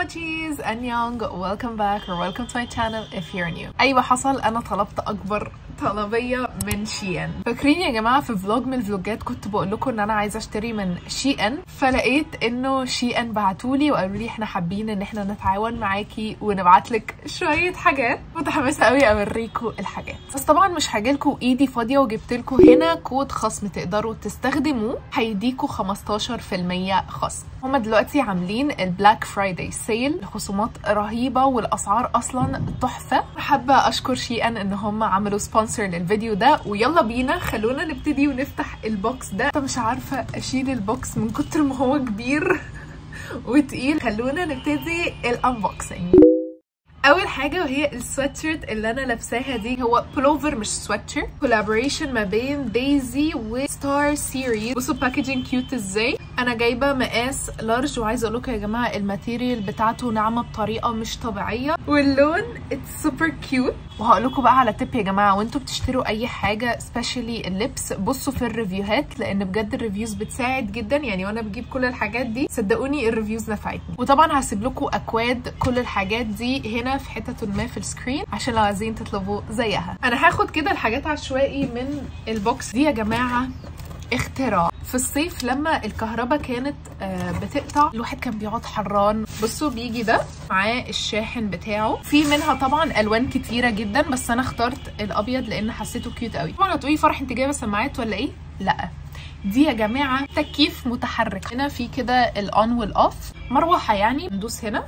emojis annyeong welcome back or welcome to my channel if you're new ايوه حصل انا طلبت اكبر طلبيه من شي ان فاكرين يا جماعه في فلوج من الفلوجات كنت بقول لكم ان انا عايزه اشتري من شي ان فلقيت انه شي ان بعتولي وقالوا لي احنا حابين ان احنا نتعاون معاكي ونبعت لك شويه حاجات متحمسه قوي اوريكم الحاجات بس طبعا مش هاجيلكم ايدي فاضيه وجبت لكم هنا كود خصم تقدروا تستخدموه هيديكوا 15% خصم هما دلوقتي عاملين البلاك فرايداي سيل خصومات رهيبه والاسعار اصلا تحفه حابه اشكر شي ان ان هم عملوا سبونسر للفيديو ده ويلا بينا خلونا نبتدي ونفتح البوكس ده مش عارفه اشيل البوكس من كتر ما هو كبير وتقيل خلونا نبتدي الانبوكسنج اول حاجه وهي السويتشيرت اللي انا لابساها دي هو بلوفر مش سويتشيرت كولابوريشن ما بين دايزي وستار سيريز بصوا باكجينج كيوت ازاي انا جايبه مقاس لارج وعايزه اقول لكم يا جماعه الماتيريال بتاعته ناعمه بطريقه مش طبيعيه واللون اتس سوبر كيوت وهقول لكم بقى على تip يا جماعه وانتوا بتشتروا اي حاجه سبيشالي اللبس بصوا في الريفيوهات لان بجد الريفيوز بتساعد جدا يعني وانا بجيب كل الحاجات دي صدقوني الريفيوز نفعتني وطبعا هسيب لكم اكواد كل الحاجات دي هنا في حته ما في السكرين عشان لو عايزين تطلبوا زيها انا هاخد كده الحاجات عشوائي من البوكس دي يا جماعه اختراع في الصيف لما الكهرباء كانت بتقطع الواحد كان بيقعد حران بصوا بيجي ده معاه الشاحن بتاعه في منها طبعا الوان كتيره جدا بس انا اخترت الابيض لان حسيته كيوت قوي طبعا هتقولي فرح انت جايبه سماعات ولا ايه لا دي يا جماعه تكييف متحرك هنا في كده الاون والاوف مروحه يعني ندوس هنا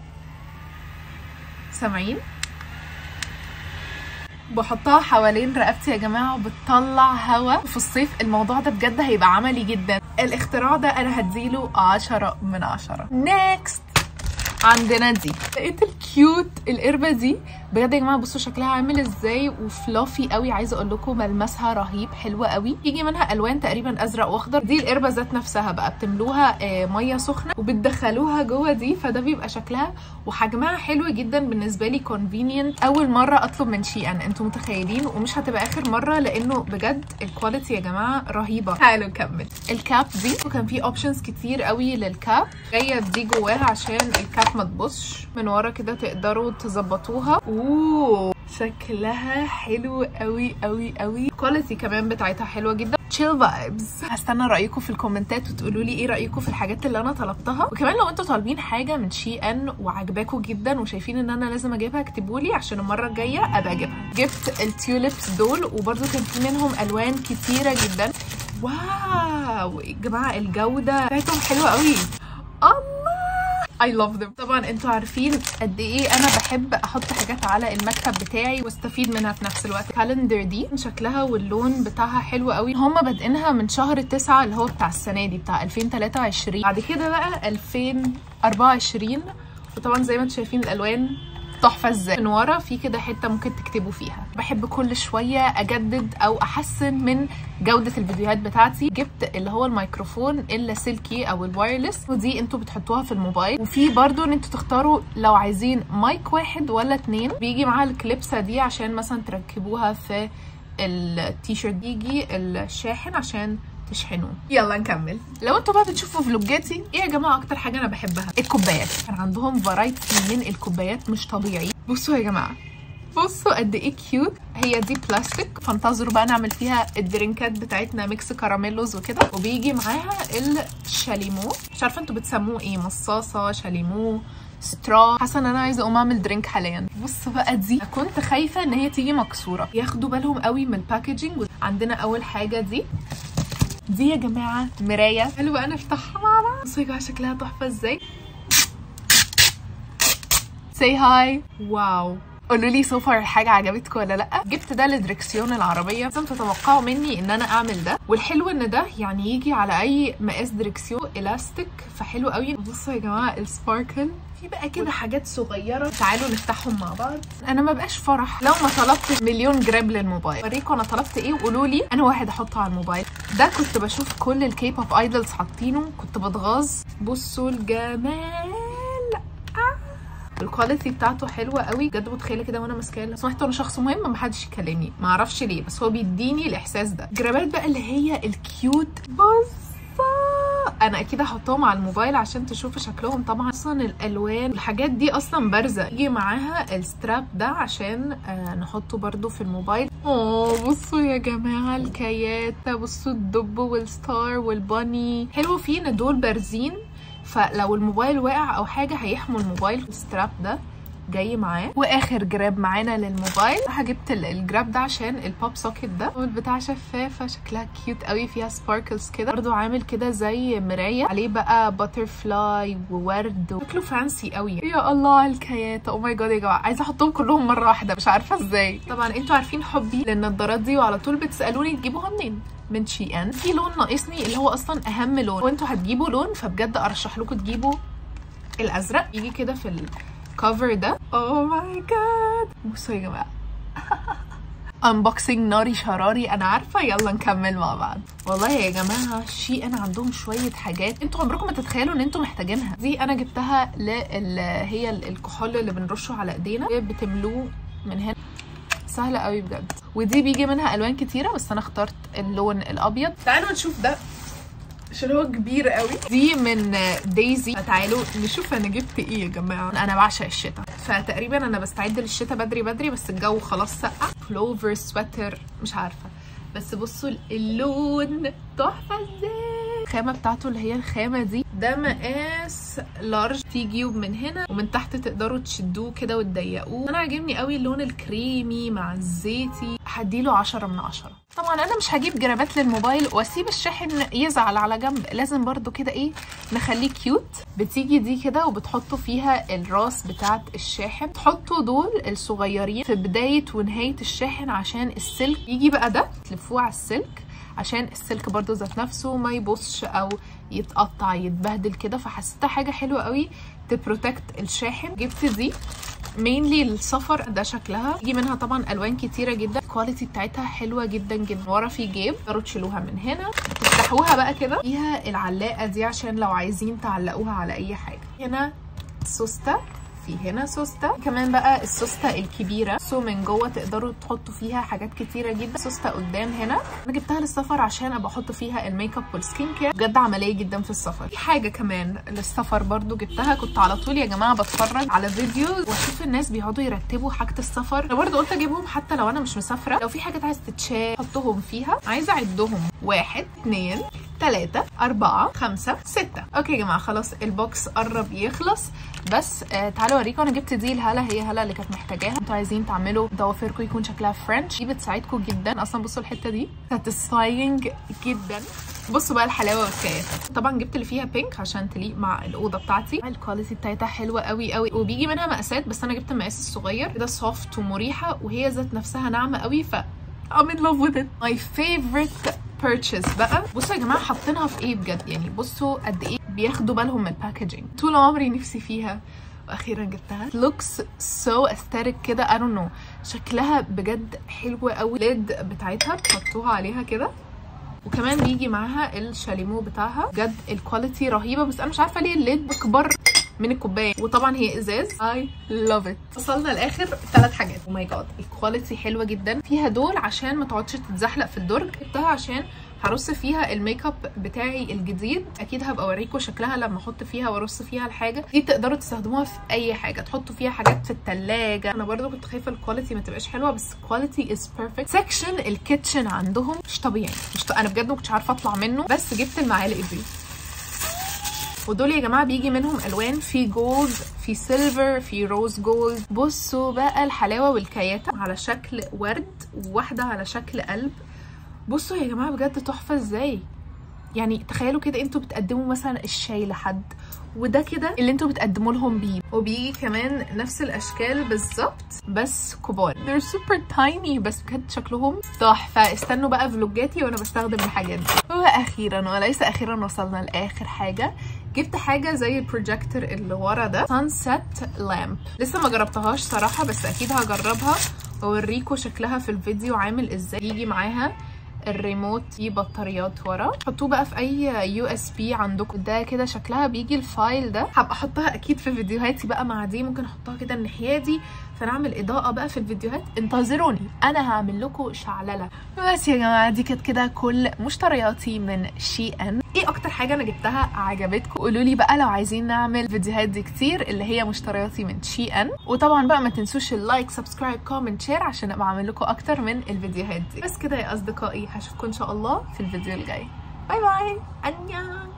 سامعين بحطها حوالين رقبتي يا جماعه وبتطلع هوا في الصيف الموضوع ده بجد هيبقى عملي جدا الاختراع ده انا هديله عشرة من عشرة نيكست عندنا دي لقيت الكيوت القربه دي بجد يا جماعه بصوا شكلها عامل ازاي وفلافي قوي عايزه اقول لكم ملمسها رهيب حلوه قوي يجي منها الوان تقريبا ازرق واخضر دي القربه ذات نفسها بقى بتملوها ميه سخنه وبتدخلوها جوه دي فده بيبقى شكلها وحجمها حلو جدا بالنسبه لي كونفينينت اول مره اطلب من شي ان انتوا متخيلين ومش هتبقى اخر مره لانه بجد الكواليتي يا جماعه رهيبه تعالوا نكمل الكاب دي وكان في اوبشنز كتير قوي للكاب جايه دي جواها عشان الكاب ما تبصش من ورا كده تقدروا تظبطوها اوه شكلها حلو قوي قوي قوي الكواليتي كمان بتاعتها حلوه جدا تشيل فايبز هستنى رايكم في الكومنتات وتقولوا لي ايه رايكم في الحاجات اللي انا طلبتها وكمان لو انتوا طالبين حاجه من شي ان وعجباكم جدا وشايفين ان انا لازم اجيبها اكتبوا لي عشان المره الجايه ابقى اجيبها جبت التيوليبس دول وبرده كان في منهم الوان كتيره جدا واو يا جماعه الجوده بتاعتهم حلوه قوي الله I love them طبعا انتوا عارفين قد ايه انا بحب احط حاجات على المكتب بتاعي واستفيد منها في نفس الوقت كالندر دي شكلها واللون بتاعها حلو قوي هم بادئينها من شهر تسعة اللي هو بتاع السنه دي بتاع 2023 بعد كده بقى 2024 وطبعا زي ما انتوا شايفين الالوان تحفه ازاي من ورا في كده حته ممكن تكتبوا فيها بحب كل شويه اجدد او احسن من جوده الفيديوهات بتاعتي جبت اللي هو الميكروفون اللاسلكي او الوايرلس ودي انتوا بتحطوها في الموبايل وفي برضو ان انتوا تختاروا لو عايزين مايك واحد ولا اتنين بيجي معاها الكليبسه دي عشان مثلا تركبوها في التيشيرت بيجي الشاحن عشان تشحنوه يلا نكمل لو انتوا بقى بتشوفوا فلوجاتي ايه يا جماعه اكتر حاجه انا بحبها الكوبايات كان عندهم فرايتي من الكوبايات مش طبيعي بصوا يا جماعه بصوا قد ايه كيوت هي دي بلاستيك فانتظروا بقى نعمل فيها الدرينكات بتاعتنا ميكس كراميلوز وكده وبيجي معاها الشاليمو مش عارفه انتوا بتسموه ايه مصاصه شاليمو سترا حاسه ان انا عايزه اقوم اعمل درينك حاليا بصوا بقى دي كنت خايفه ان هي تيجي مكسوره ياخدوا بالهم قوي من الباكجينج عندنا اول حاجه دي دي يا جماعه مرايه حلوه انا افتحها مع بعض بصوا يا جماعه شكلها تحفه ازاي سي هاي واو قولوا لي سو فار الحاجه عجبتكم ولا لا جبت ده لدركسيون العربيه لازم تتوقعوا مني ان انا اعمل ده والحلو ان ده يعني يجي على اي مقاس دركسيون الاستيك فحلو قوي بصوا يا جماعه السباركل في بقى كده حاجات صغيره تعالوا نفتحهم مع بعض انا ما بقاش فرح لو ما طلبت مليون جرام للموبايل اوريكم انا طلبت ايه وقولوا لي انا واحد احطه على الموبايل ده كنت بشوف كل الكي بوب ايدلز حاطينه كنت بتغاظ بصوا الجمال الكواليتي بتاعته حلوه قوي بجد متخيله كده وانا ماسكاه سمعت انا شخص مهم ما حدش يكلمني ما اعرفش ليه بس هو بيديني الاحساس ده جرابات بقى اللي هي الكيوت بص انا اكيد هحطهم على الموبايل عشان تشوفوا شكلهم طبعا اصلا الالوان الحاجات دي اصلا بارزه يجي معاها الستراب ده عشان آه نحطه برده في الموبايل اوه بصوا يا جماعه الكايات بصوا الدب والستار والباني حلو فيه ان دول بارزين فلو الموبايل وقع او حاجه هيحموا الموبايل الستراب ده جاي معاه واخر جراب معانا للموبايل جبت الجراب ده عشان البوب سوكيت ده والبتاع شفافه شكلها كيوت قوي فيها سباركلز كده برضو عامل كده زي مرايه عليه بقى باترفلاي وورد شكله فانسي قوي يا الله على الكايات او ماي جاد يا جماعه عايزه احطهم كلهم مره واحده مش عارفه ازاي طبعا انتوا عارفين حبي للنضارات دي وعلى طول بتسالوني تجيبوها منين من شي ان في لون ناقصني اللي هو اصلا اهم لون وانتوا هتجيبوا لون فبجد ارشح لكم تجيبوا الازرق يجي كده في الكفر ده اوه ماي جاد بصوا يا جماعه انبوكسنج ناري شراري انا عارفه يلا نكمل مع بعض والله يا جماعه شي ان عندهم شويه حاجات انتوا عمركم ما تتخيلوا ان انتوا محتاجينها دي انا جبتها لل هي الكحول اللي بنرشه على ايدينا بتملوه من هنا سهله قوي بجد ودي بيجي منها الوان كتيره بس انا اخترت اللون الابيض تعالوا نشوف ده عشان هو كبير قوي دي من دايزي فتعالوا نشوف انا جبت ايه يا جماعه انا بعشق الشتاء فتقريبا انا بستعد للشتاء بدري بدري بس الجو خلاص سقع بلوفر سويتر مش عارفه بس بصوا اللون تحفه ازاي الخامه بتاعته اللي هي الخامه دي ده مقاس لارج تيجيوب من هنا ومن تحت تقدروا تشدوه كده وتضيقوه انا عاجبني قوي اللون الكريمي مع الزيتي هديله 10 من 10 طبعا انا مش هجيب جرابات للموبايل واسيب الشاحن يزعل على جنب لازم برضو كده ايه نخليه كيوت بتيجي دي كده وبتحطوا فيها الراس بتاعت الشاحن تحطوا دول الصغيرين في بدايه ونهايه الشاحن عشان السلك يجي بقى ده تلفوه على السلك عشان السلك برضو ذات نفسه ما يبصش او يتقطع يتبهدل كده فحسيتها حاجه حلوه قوي تبروتكت الشاحن جبت دي مينلي للسفر ده شكلها يجي منها طبعا الوان كتيره جدا الكواليتي بتاعتها حلوه جدا جدا ورا في جيب تقدروا تشيلوها من هنا تفتحوها بقى كده فيها العلاقه دي عشان لو عايزين تعلقوها على اي حاجه هنا سوسته في هنا سوسته كمان بقى السوسته الكبيره سو من جوه تقدروا تحطوا فيها حاجات كتيره جدا سوسته قدام هنا انا جبتها للسفر عشان ابقى احط فيها الميك اب والسكين كير بجد عمليه جدا في السفر في حاجه كمان للسفر برضو جبتها كنت على طول يا جماعه بتفرج على فيديو واشوف الناس بيقعدوا يرتبوا حاجه السفر انا برضو قلت اجيبهم حتى لو انا مش مسافره لو في حاجات عايز تتشال حطهم فيها عايزه اعدهم واحد اتنين تلاتة أربعة خمسة ستة أوكي يا جماعة خلاص البوكس قرب يخلص بس آه تعالوا أوريكم أنا جبت دي لهلا هي هلا اللي كانت محتاجاها انتوا عايزين تعملوا ضوافركم يكون شكلها فرنش دي بتساعدكم جدا أصلا بصوا الحتة دي ساتيسفاينج جدا بصوا بقى الحلاوه والكيات طبعا جبت اللي فيها بينك عشان تليق مع الاوضه بتاعتي الكواليتي بتاعتها حلوه قوي قوي وبيجي منها مقاسات بس انا جبت المقاس الصغير كده سوفت ومريحه وهي ذات نفسها ناعمه قوي ف I'm in love with it my favorite purchase بقى بصوا يا جماعه حاطينها في ايه بجد يعني بصوا قد ايه بياخدوا بالهم من الباكجينج طول عمري نفسي فيها واخيرا جبتها looks so aesthetic كده I don't know شكلها بجد حلوه قوي ليد بتاعتها بتحطوها عليها كده وكمان بيجي معاها الشاليمو بتاعها بجد الكواليتي رهيبه بس انا مش عارفه ليه الليد اكبر من الكوبايه وطبعا هي ازاز اي لاف ات وصلنا لاخر ثلاث حاجات او ماي جاد الكواليتي حلوه جدا فيها دول عشان ما تقعدش تتزحلق في الدرج جبتها عشان هرص فيها الميك اب بتاعي الجديد اكيد هبقى اوريكم شكلها لما احط فيها وارص فيها الحاجه دي تقدروا تستخدموها في اي حاجه تحطوا فيها حاجات في الثلاجه انا برضو كنت خايفه الكواليتي ما تبقاش حلوه بس الكواليتي از بيرفكت سكشن الكيتشن عندهم مش طبيعي مش ط... انا بجد ما كنتش عارفه اطلع منه بس جبت المعالق دي ودول يا جماعه بيجي منهم الوان في جولد في سيلفر في روز جولد بصوا بقى الحلاوه والكياته على شكل ورد وواحده على شكل قلب بصوا يا جماعه بجد تحفه ازاي يعني تخيلوا كده انتوا بتقدموا مثلا الشاي لحد وده كده اللي انتوا بتقدموا لهم بيه وبيجي كمان نفس الاشكال بالظبط بس كبار they're super tiny بس بجد شكلهم تحفه استنوا بقى فلوجاتي وانا بستخدم الحاجات دي واخيرا وليس اخيرا وصلنا لاخر حاجه جبت حاجه زي البروجيكتور اللي ورا ده sunset lamp لسه ما جربتهاش صراحه بس اكيد هجربها واوريكم شكلها في الفيديو عامل ازاي يجي معاها الريموت دي بطاريات ورا حطوه بقى في اي يو اس بي عندكم ده كده شكلها بيجي الفايل ده هبقى احطها اكيد في فيديوهاتي بقى مع دي ممكن احطها كده الناحيه دي فنعمل اضاءه بقى في الفيديوهات انتظروني انا هعمل لكم شعلله بس يا جماعه دي كانت كده كل مشترياتي من شي ان ايه اكتر حاجه انا جبتها عجبتكم قولوا لي بقى لو عايزين نعمل فيديوهات دي كتير اللي هي مشترياتي من شي ان وطبعا بقى ما تنسوش اللايك سبسكرايب كومنت شير عشان ابقى اعمل لكم اكتر من الفيديوهات دي بس كده يا اصدقائي هشوفكم ان شاء الله في الفيديو الجاي باي باي انيا